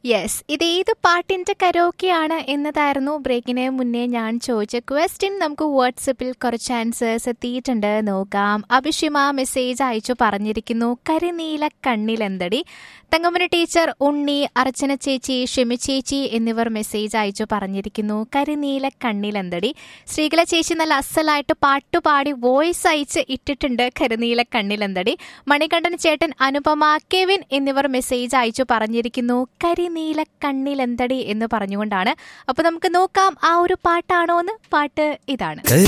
yes ഇത് ഏത് പാട്ടിന്റെ കരോക്കെയാണ് എന്നതായിരുന്നു ബ്രേക്കിന് മുന്നേ ഞാൻ ചോദിച്ച ക്വസ്റ്റ്യൻ നമുക്ക് വാട്സപ്പിൽ കുറച്ച് ആൻസേഴ്സ് എത്തിയിട്ടുണ്ട് നോക്കാം അഭിഷിമ മെസ്സേജ് അയച്ചു പറഞ്ഞിരിക്കുന്നു കരിനീല കണ്ണിലെന്തടി തങ്കമ്മന ടീച്ചർ ഉണ്ണി അർച്ചന ചേച്ചി ഷെമി ചേച്ചി എന്നിവർ മെസ്സേജ് അയച്ചു പറഞ്ഞിരിക്കുന്നു കരിനീല കണ്ണിലെന്തടി ശ്രീകല ചേച്ചി നല്ല അസലായിട്ട് പാട്ടുപാടി വോയിസ് അയച്ച് ഇട്ടിട്ടുണ്ട് കരിനീല കണ്ണിലെന്തടി മണികണ്ഠൻ ചേട്ടൻ അനുപമ കെവിൻ എന്നിവർ മെസ്സേജ് അയച്ചു പറഞ്ഞിരിക്കുന്നു കരിനീല കണ്ണിലെന്തടി എന്ന് പറഞ്ഞുകൊണ്ടാണ് അപ്പൊ നമുക്ക് നോക്കാം ആ ഒരു പാട്ടാണോ എന്ന് പാട്ട് ഇതാണ്